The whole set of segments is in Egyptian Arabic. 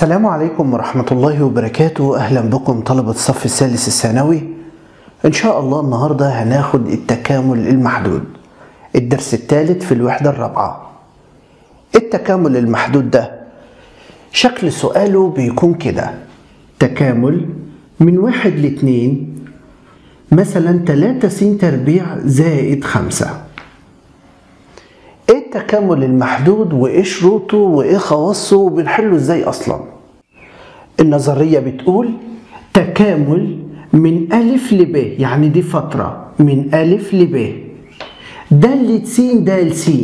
السلام عليكم ورحمة الله وبركاته أهلا بكم طلبة الصف الثالث الثانوي إن شاء الله النهاردة هناخد التكامل المحدود الدرس الثالث في الوحدة الرابعة التكامل المحدود ده شكل سؤاله بيكون كده تكامل من واحد لاتنين مثلا تلاتة س تربيع زائد خمسة ايه التكامل المحدود وايه شروطه وايه خواصه وبنحله ازاي اصلا النظريه بتقول تكامل من الف لب يعني دي فتره من الف لب دالة س دال س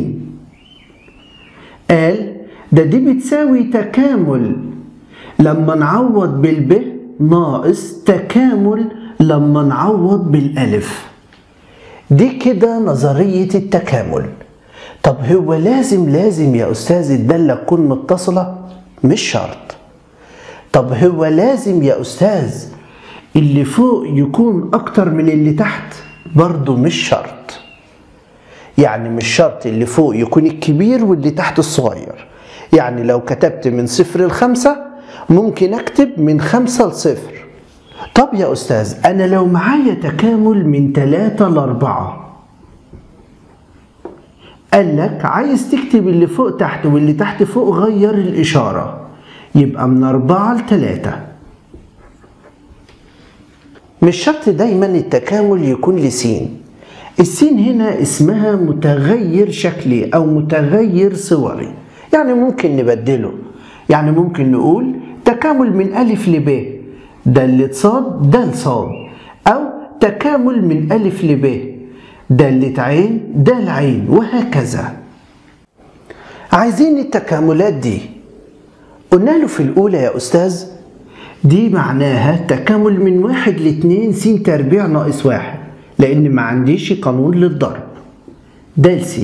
قال ده دي بتساوي تكامل لما نعوض بالب ناقص تكامل لما نعوض بالالف دي كده نظريه التكامل طب هو لازم لازم يا استاذ الداله تكون متصله مش شرط طب هو لازم يا استاذ اللي فوق يكون اكتر من اللي تحت برضه مش شرط يعني مش شرط اللي فوق يكون الكبير واللي تحت الصغير يعني لو كتبت من صفر لخمسة ممكن اكتب من خمسة لصفر طب يا استاذ انا لو معايا تكامل من تلاتة لاربعة قال لك عايز تكتب اللي فوق تحت واللي تحت فوق غير الإشارة يبقى من أربعة لتلاتة مش شرط دايما التكامل يكون لسين السين هنا اسمها متغير شكلي أو متغير صوري يعني ممكن نبدله يعني ممكن نقول تكامل من ألف لب دالة صاد دال صاد أو تكامل من ألف لب دالة عين دال عين وهكذا عايزين التكاملات دي قلنا له في الأولى يا أستاذ دي معناها تكامل من واحد لاتنين س تربيع ناقص واحد لأن ما عنديش قانون للضرب دال س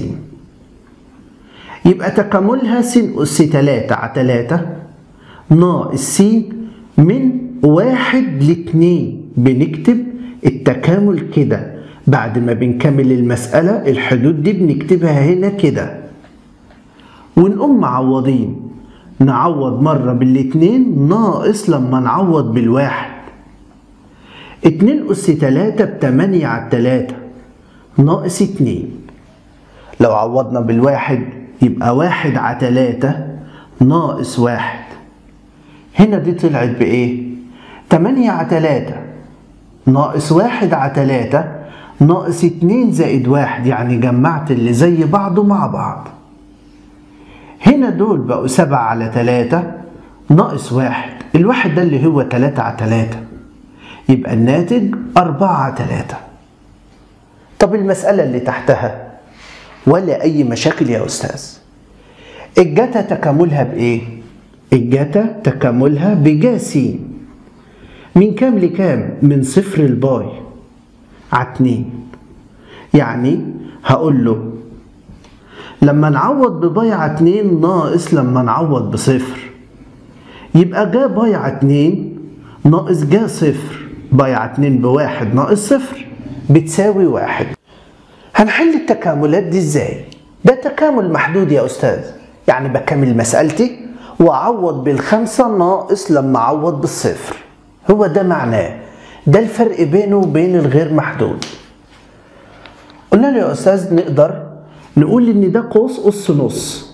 يبقى تكاملها س أس تلاتة على تلاتة ناقص س من واحد لاتنين بنكتب التكامل كده بعد ما بنكمل المسألة الحدود دي بنكتبها هنا كده ونقوم معوضين نعوض مرة بالاتنين ناقص لما نعوض بالواحد اتنين أس تلاتة بتمانية على التلاتة ناقص اتنين لو عوضنا بالواحد يبقى واحد على تلاتة ناقص واحد هنا دي طلعت بإيه؟ تمانية على تلاتة ناقص واحد على تلاتة ناقص اتنين زائد واحد يعني جمعت اللي زي بعضه مع بعض هنا دول بقوا سبعة على تلاتة ناقص واحد الواحد ده اللي هو تلاتة على تلاتة يبقى الناتج أربعة على تلاتة طب المسألة اللي تحتها ولا أي مشاكل يا أستاذ الجتا تكاملها بإيه؟ الجتا تكاملها بجاسين من كام لكام؟ من صفر لباي على اتنين يعني هقول له لما نعوض بباي على اتنين ناقص لما نعوض بصفر يبقى جا باي على اتنين ناقص جا صفر باي على اتنين بواحد ناقص صفر بتساوي واحد هنحل التكاملات دي ازاي؟ ده تكامل محدود يا استاذ يعني بكمل مسألتي وأعوض بالخمسة ناقص لما أعوض بالصفر هو ده معناه ده الفرق بينه وبين الغير محدود قلنا له يا استاذ نقدر نقول ان ده قوس اس نص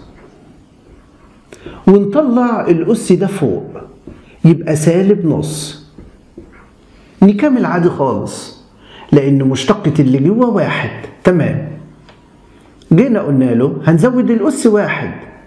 ونطلع الاس ده فوق يبقى سالب نص نكمل عادي خالص لان مشتقة اللي جوه واحد تمام جينا قلنا له هنزود الاس واحد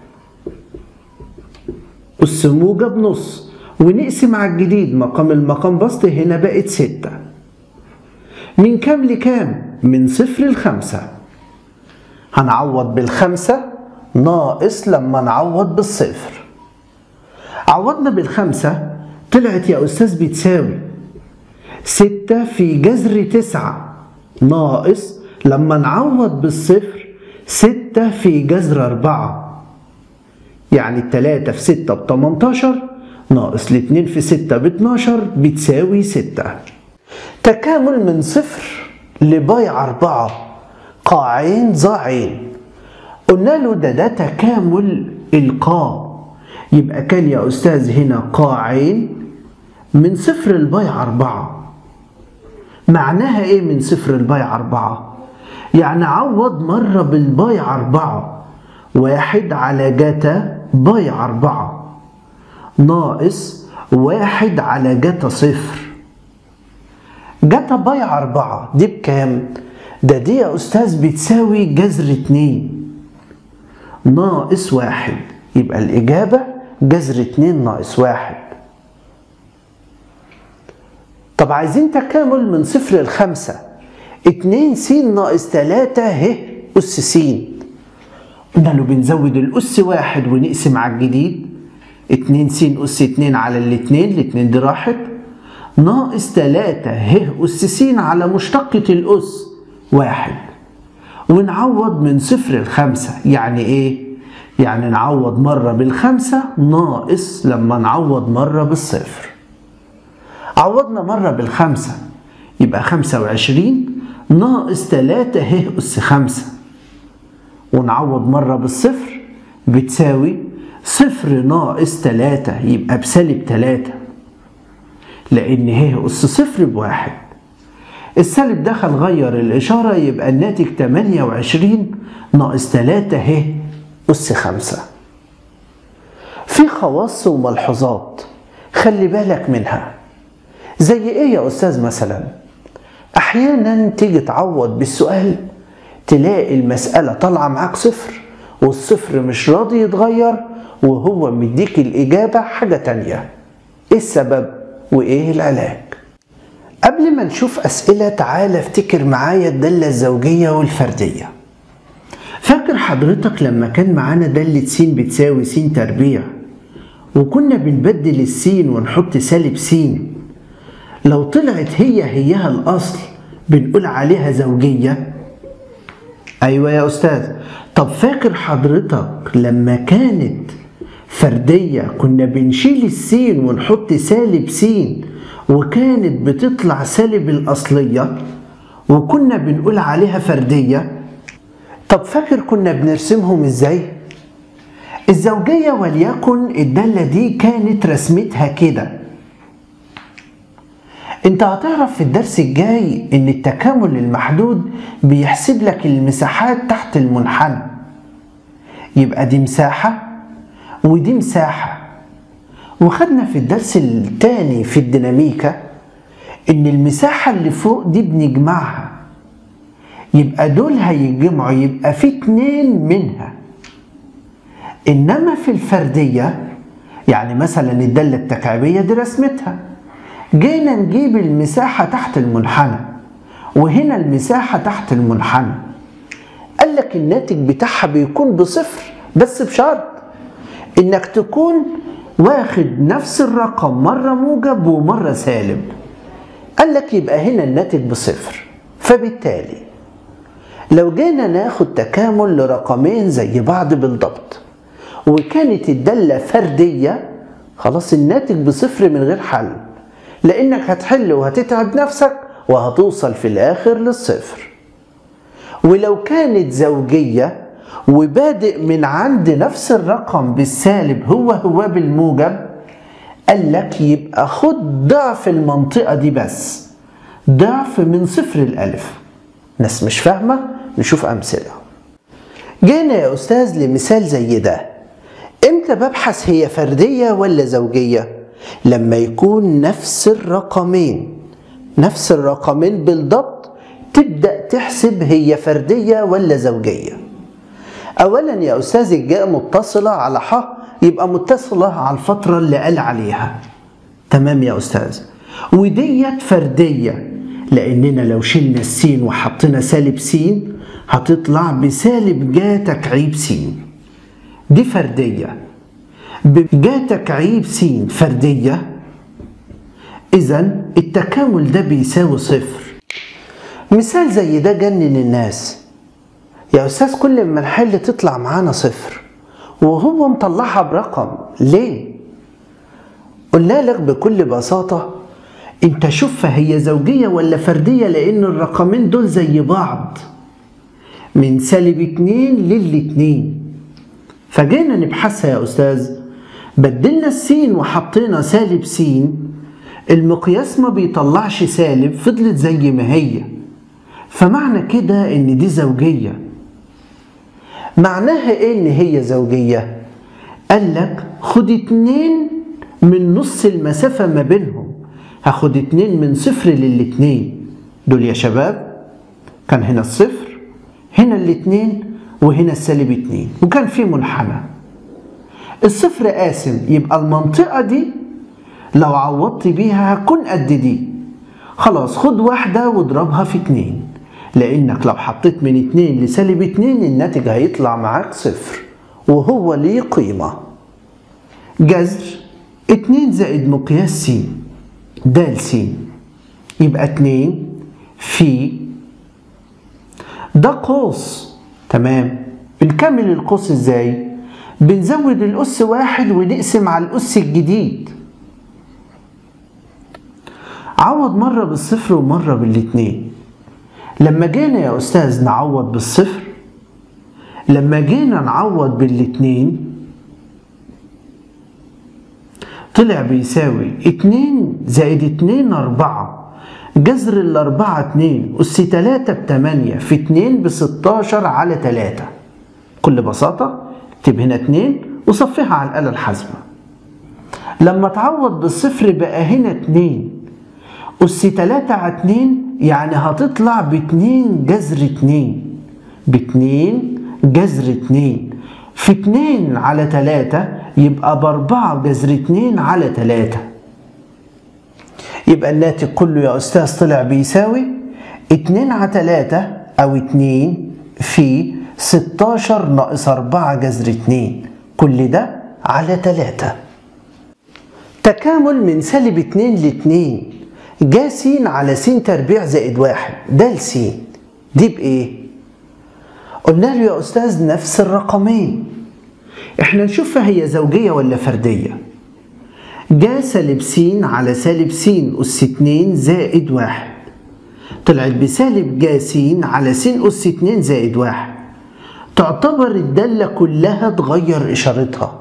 اس موجب نص ونقسم على الجديد مقام المقام بسط هنا بقت ستة من كام لكام؟ من صفر لخمسة هنعوض بالخمسة ناقص لما نعوض بالصفر عوضنا بالخمسة طلعت يا أستاذ بتساوي ستة في جذر تسعة ناقص لما نعوض بالصفر ستة في جذر أربعة يعني التلاتة في ستة بتمنتاشر ناقص الاتنين في ستة باتناشر بتساوي ستة تكامل من صفر لباي أربعة قاعين ضاعين قلنا له ده ده تكامل القاء يبقى كان يا أستاذ هنا قاعين من صفر الباي أربعة معناها إيه من صفر الباي أربعة؟ يعني عوض مرة بالباي أربعة واحد على جتا باي أربعة ناقص واحد على جتا صفر جتا باي أربعة دي بكام؟ ده دي يا أستاذ بتساوي جذر اتنين ناقص واحد يبقى الإجابة جذر اتنين ناقص واحد طب عايزين تكامل من صفر لخمسة اتنين س ناقص تلاتة ه أس س قلنا له بنزود الأس واحد ونقسم على الجديد اتنين س أس اتنين على الاتنين الاتنين دي راحت ناقص تلاتة ه أس س على مشتقة الأس واحد ونعوض من صفر لخمسة يعني ايه؟ يعني نعوض مرة بالخمسة ناقص لما نعوض مرة بالصفر عوضنا مرة بالخمسة يبقى خمسة وعشرين ناقص تلاتة ه أس خمسة ونعوض مرة بالصفر بتساوي صفر ناقص تلاتة يبقى بسالب تلاتة لأن ه أس صفر بواحد السالب دخل غير الإشارة يبقى الناتج 28 ناقص 3 ه أس 5 في خواص وملحوظات خلي بالك منها زي إيه يا أستاذ مثلا أحيانا تيجي تعوض بالسؤال تلاقي المسألة طالعة معاك صفر والصفر مش راضي يتغير وهو مديك الإجابة حاجة تانية إيه السبب وإيه العلاج قبل ما نشوف أسئلة تعالى افتكر معايا الدالة الزوجية والفردية فاكر حضرتك لما كان معانا دالة س بتساوي س تربيع وكنا بنبدل السين ونحط سالب س لو طلعت هي هيها الأصل بنقول عليها زوجية أيوة يا أستاذ طب فاكر حضرتك لما كانت فردية كنا بنشيل السين ونحط سالب س وكانت بتطلع سالب الأصلية وكنا بنقول عليها فردية طب فاكر كنا بنرسمهم ازاي؟ الزوجية وليكن الدالة دي كانت رسمتها كده انت هتعرف في الدرس الجاي ان التكامل المحدود بيحسب لك المساحات تحت المنحنى يبقى دي مساحة ودي مساحة وخدنا في الدرس الثاني في الديناميكا ان المساحة اللي فوق دي بنجمعها يبقى دول هيجمعوا يبقى في اتنين منها انما في الفردية يعني مثلا الدالة التكعيبية دي رسمتها جينا نجيب المساحة تحت المنحنى وهنا المساحة تحت المنحنى قال لك الناتج بتاعها بيكون بصفر بس بشرط انك تكون واخد نفس الرقم مرة موجب ومرة سالب قال لك يبقى هنا الناتج بصفر فبالتالي لو جينا ناخد تكامل لرقمين زي بعض بالضبط وكانت الدالة فردية خلاص الناتج بصفر من غير حل لانك هتحل وهتتعب نفسك وهتوصل في الاخر للصفر ولو كانت زوجيه وبادئ من عند نفس الرقم بالسالب هو هو بالموجب قال لك يبقى خد ضعف المنطقة دي بس ضعف من صفر الألف ناس مش فاهمة نشوف أمثلة جينا يا أستاذ لمثال زي ده إمتى ببحث هي فردية ولا زوجية لما يكون نفس الرقمين نفس الرقمين بالضبط تبدأ تحسب هي فردية ولا زوجية اولا يا استاذ الجاء متصله على ح يبقى متصله على الفتره اللي قال عليها تمام يا استاذ وديت فرديه لاننا لو شلنا السين وحطينا سالب س هتطلع بسالب جا تكعيب س دي فرديه بجا تكعيب س فرديه اذا التكامل ده بيساوي صفر مثال زي ده جنن الناس يا استاذ كل ما نحل تطلع معانا صفر وهو مطلعها برقم ليه قلنا لك بكل بساطة انت شوف هي زوجية ولا فردية لان الرقمين دول زي بعض من سالب اتنين للاتنين فجينا نبحثها يا استاذ بدلنا السين وحطينا سالب س المقياس ما بيطلعش سالب فضلت زي ما هي فمعنى كده ان دي زوجية معناها ايه ان هي زوجية قال لك خد اتنين من نص المسافة ما بينهم هاخد اتنين من صفر للاتنين دول يا شباب كان هنا الصفر هنا الاتنين وهنا السالب اتنين وكان في منحنى الصفر قاسم يبقى المنطقة دي لو عوضت بيها هتكون قد دي خلاص خد واحدة واضربها في اتنين لأنك لو حطيت من اتنين لسالب اتنين الناتج هيطلع معاك صفر وهو ليه قيمة جذر اتنين زائد مقياس س د س يبقى اتنين في ده قوس تمام بنكمل القوس ازاي بنزود الأس واحد ونقسم على الأس الجديد عوض مرة بالصفر ومرة بالاتنين لما جينا يا أستاذ نعوض بالصفر لما جينا نعوض بالاتنين طلع بيساوي اتنين زائد اتنين أربعة جذر الأربعة اتنين أس تلاتة بتمانية في اتنين بستاشر على تلاتة بكل بساطة اكتب هنا اتنين وصفيها على الآلة الحاسبة لما تعوض بالصفر بقى هنا اتنين أس تلاتة على اتنين يعني هتطلع باتنين جذر اتنين باتنين جذر اتنين في اتنين على تلاتة يبقى بأربعة جذر اتنين على تلاتة يبقى الناتج كله يا أستاذ طلع بيساوي اتنين على تلاتة أو اتنين في ستاشر ناقص أربعة جذر اتنين كل ده على تلاتة تكامل من سالب اتنين لاتنين جا س على س تربيع زائد واحد ده س دي بإيه؟ قلنا له يا أستاذ نفس الرقمين احنا نشوفها هي زوجية ولا فردية جا سالب س على سالب س أس اتنين زائد واحد طلعت بسالب جا س على س أس اتنين زائد واحد تعتبر الدالة كلها تغير إشارتها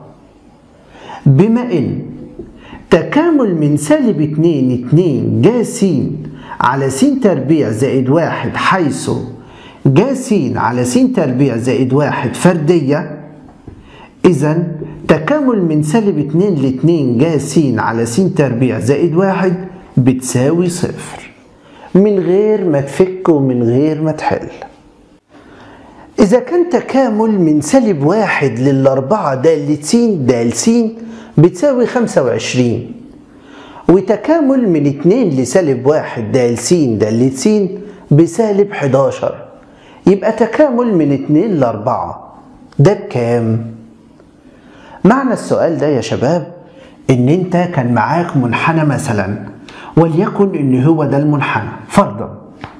بما إن تكامل من سالب اتنين اتنين جا س على س تربيع زائد واحد حيث جا س على س تربيع زائد واحد فردية إذا تكامل من سالب اتنين لاتنين جا س على س تربيع زائد واحد بتساوي صفر من غير ما تفك ومن غير ما تحل إذا كان تكامل من سالب واحد للأربعة دالة س دال س بتساوي خمسة وعشرين وتكامل من اتنين لسالب واحد دال س دالة س بسالب حداشر يبقى تكامل من اتنين لأربعة ده بكام؟ معنى السؤال ده يا شباب إن أنت كان معاك منحنى مثلا وليكن إن هو ده المنحنى فرضا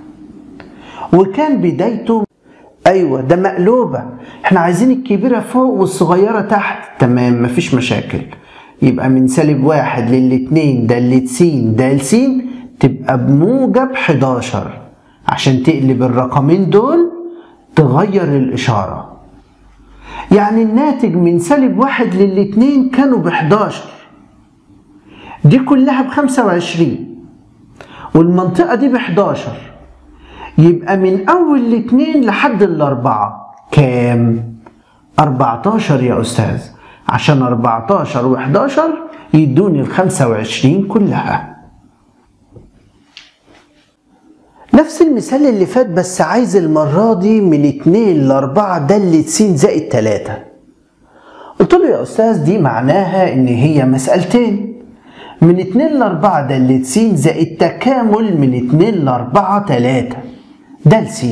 وكان بدايته ايوه ده مقلوبه احنا عايزين الكبيره فوق والصغيره تحت تمام مفيش مشاكل يبقى من سالب واحد للاتنين دالة س دال س تبقى بموجب 11 عشان تقلب الرقمين دول تغير الإشارة يعني الناتج من سالب واحد للاتنين كانوا ب 11 دي كلها ب 25 والمنطقة دي ب 11 يبقى من أول الاتنين لحد الأربعة كام؟ 14 يا أستاذ عشان 14 و11 يدوني ال 25 كلها نفس المثال اللي فات بس عايز المرة دي من 2 ل 4 دالة س زائد 3 قلت له يا أستاذ دي معناها إن هي مسألتين من 2 ل 4 دالة س زائد تكامل من 2 ل 4 3 دال س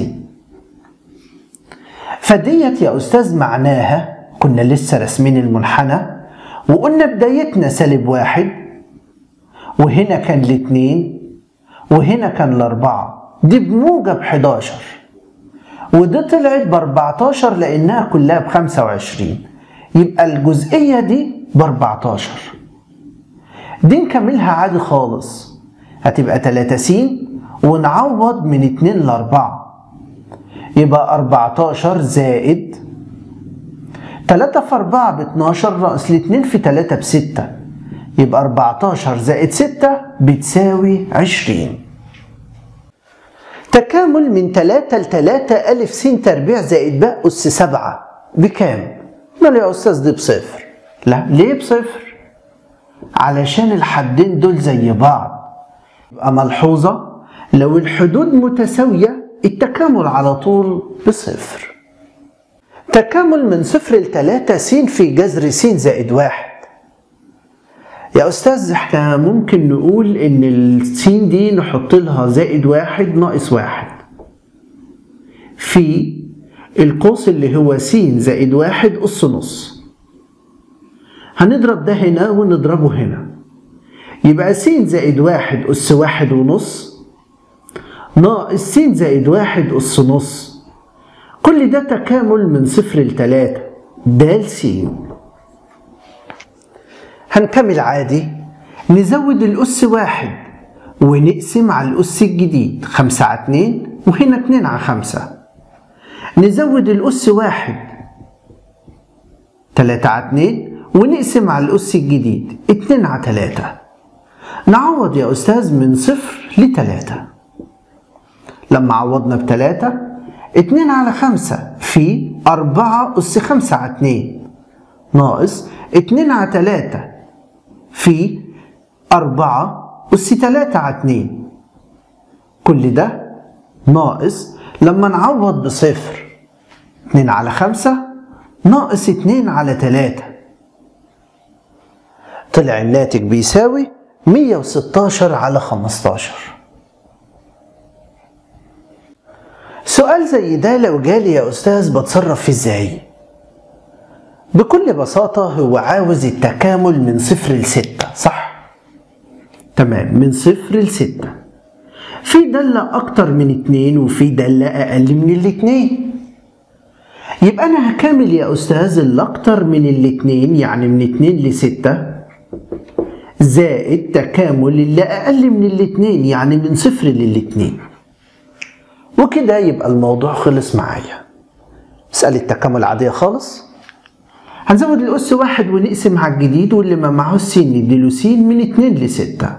فديت يا أستاذ معناها كنا لسه راسمين المنحنى وقلنا بدايتنا سالب واحد وهنا كان الاتنين وهنا كان الأربعة دي بموجب 11 ودي طلعت ب 14 لأنها كلها ب 25 يبقى الجزئية دي ب 14 دي نكملها عادي خالص هتبقى 3 س ونعوض من 2 ل 4 يبقى 14 زائد 3 في 4 ب 12 ناقص ال 2 في 3 ب 6 يبقى 14 زائد 6 بتساوي 20 تكامل من 3 ل 3 ألف س تربيع زائد باء أس 7 بكام؟ مال يا أستاذ دي بصفر لا ليه بصفر؟ علشان الحدين دول زي بعض يبقى ملحوظة لو الحدود متساوية التكامل على طول بصفر تكامل من صفر لتلاتة س في جذر س زائد واحد يا أستاذ احنا ممكن نقول إن السين دي نحط لها زائد واحد ناقص واحد في القوس اللي هو س زائد واحد أس نص هنضرب ده هنا ونضربه هنا يبقى س زائد واحد أس واحد ونص ناقص س زائد واحد أس نص كل ده تكامل من صفر لتلاتة د س هنكمل عادي نزود الأس واحد ونقسم على الأس الجديد خمسة على اتنين وهنا اتنين على خمسة نزود الأس واحد تلاتة على اتنين ونقسم على الأس الجديد اتنين على تلاتة نعوض يا أستاذ من صفر لتلاتة لما عوضنا بتلاتة اتنين على خمسة في أربعة أس خمسة على اتنين ناقص اتنين على تلاتة في أربعة أس تلاتة على اتنين كل ده ناقص لما نعوض بصفر اتنين على خمسة ناقص اتنين على تلاتة طلع الناتج بيساوي مية وستاشر على خمستاشر سؤال زي ده لو جالي يا أستاذ بتصرف فيه ازاي؟ بكل بساطة هو عاوز التكامل من صفر لستة صح؟ تمام من صفر لستة في دالة أكتر من اتنين وفي دالة أقل من الاتنين يبقى أنا هكامل يا أستاذ الأكتر من الاتنين يعني من اتنين لستة زائد تكامل اللي أقل من الاتنين يعني من صفر للاتنين وكده يبقى الموضوع خلص معايا مسألة تكامل عادية خالص هنزود الأس واحد ونقسم على الجديد واللي ما معهوش س نديله س من اتنين لستة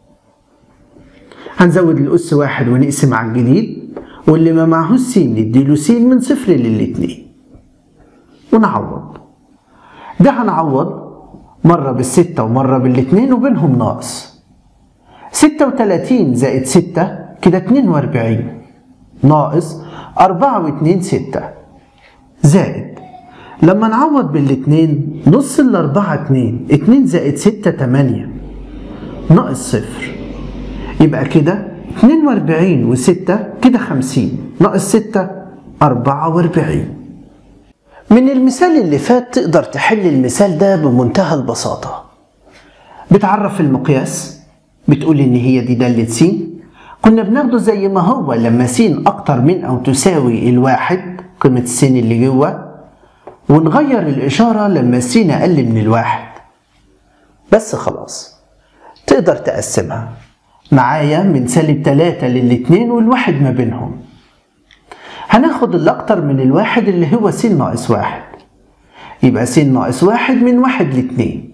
هنزود الأس واحد ونقسم على الجديد واللي ما معهوش س نديله س من صفر للاتنين ونعوض ده هنعوض مرة بالستة ومرة بالاتنين وبينهم ناقص ستة وتلاتين زائد ستة كده اتنين واربعين ناقص أربعة واتنين ستة زائد لما نعوض بالاتنين نص الأربعة اتنين اتنين زائد ستة تمانية ناقص صفر يبقى كده اتنين واربعين وستة كده خمسين ناقص ستة أربعة واربعين من المثال اللي فات تقدر تحل المثال ده بمنتهى البساطة بتعرف المقياس بتقول إن هي دي دالة س كنا بناخده زي ما هو لما س أكتر من أو تساوي الواحد قيمة السين اللي جوه ونغير الإشارة لما السين أقل من الواحد بس خلاص تقدر تقسمها معايا من سالب تلاتة للاتنين والواحد ما بينهم هناخد الأكتر من الواحد اللي هو س ناقص واحد يبقى س ناقص واحد من واحد لاتنين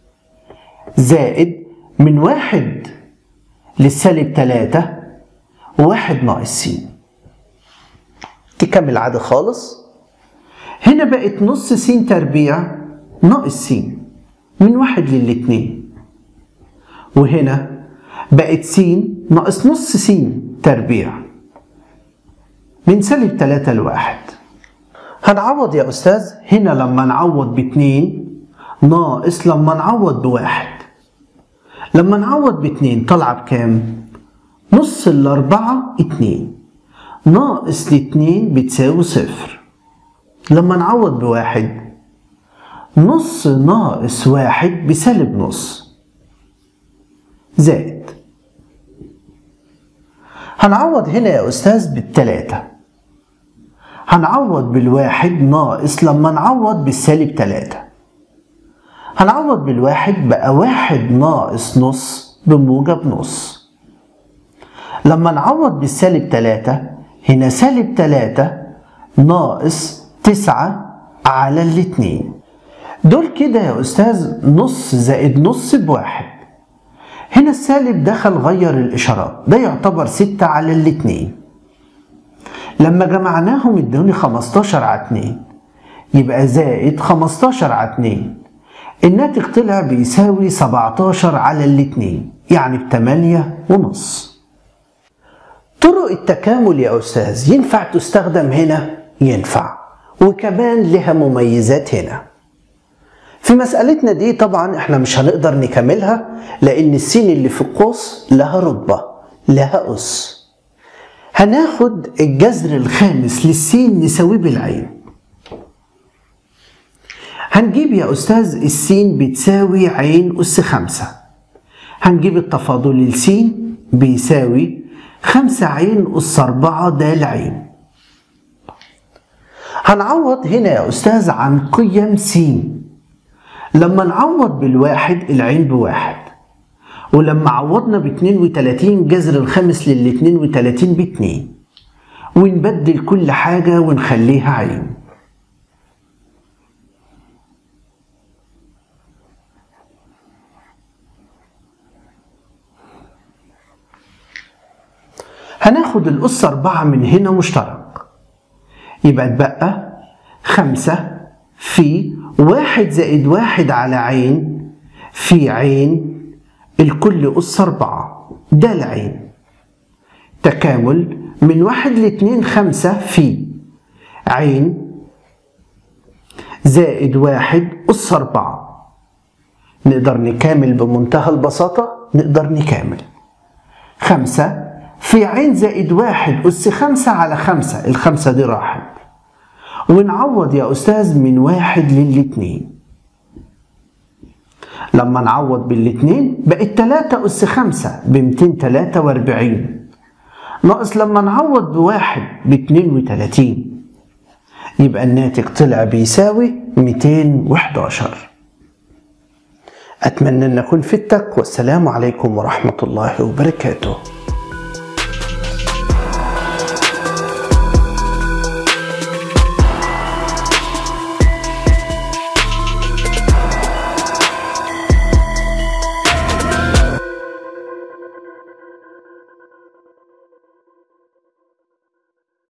زائد من واحد للسالب تلاتة واحد ناقص س تكمل عادي خالص هنا بقت نص س تربيع ناقص س من واحد للاتنين وهنا بقت س ناقص نص س تربيع من سالب تلاتة لواحد هنعوض يا أستاذ هنا لما نعوض باتنين ناقص لما نعوض بواحد لما نعوض باتنين طالعة بكام؟ نص الأربعة اتنين ناقص الاتنين بتساوي صفر لما نعوض بواحد نص ناقص واحد بسالب نص زائد هنعوض هنا يا أستاذ بالتلاتة هنعوض بالواحد ناقص لما نعوض بالسالب تلاتة هنعوض بالواحد بقى واحد ناقص نص بموجب نص لما نعوض بالسالب تلاتة هنا سالب تلاتة ناقص تسعة على الاتنين دول كده يا أستاذ نص زائد نص بواحد هنا السالب دخل غير الإشارات ده يعتبر ستة على الاتنين لما جمعناهم ادوني 15 على 2 يبقى زائد 15 على 2 الناتج طلع بيساوي 17 على الاتنين يعني بتمانية ونص طرق التكامل يا أستاذ ينفع تستخدم هنا؟ ينفع وكمان لها مميزات هنا في مسألتنا دي طبعا احنا مش هنقدر نكملها لأن السين اللي في القوس لها رتبة لها أس هناخد الجذر الخامس للسين نساويه بالعين هنجيب يا أستاذ السين بتساوي عين أس خمسة هنجيب التفاضل للسين بيساوي خمسة عين أس أربعة دال عين هنعوض هنا يا أستاذ عن قيم س لما نعوض بالواحد العين بواحد ولما عوضنا ب 32 جذر الخامس لل 32 ب 2 ونبدل كل حاجة ونخليها عين هناخد الأس أربعة من هنا مشترك يبقى اتبقى خمسة في واحد زائد واحد على عين في عين الكل أس أربعة ده العين تكامل من واحد لاتنين خمسة في عين زائد واحد أس أربعة نقدر نكامل بمنتهى البساطة نقدر نكامل خمسة في عين زائد واحد أس خمسة على خمسة الخمسة دي راحت ونعوض يا أستاذ من واحد للاتنين لما نعوض بالاتنين بقت تلاتة أس خمسة بمتين تلاتة وأربعين ناقص لما نعوض بواحد باتنين وتلاتين يبقى الناتج طلع بيساوي ميتين وحداشر أتمنى أن أكون فدتك والسلام عليكم ورحمة الله وبركاته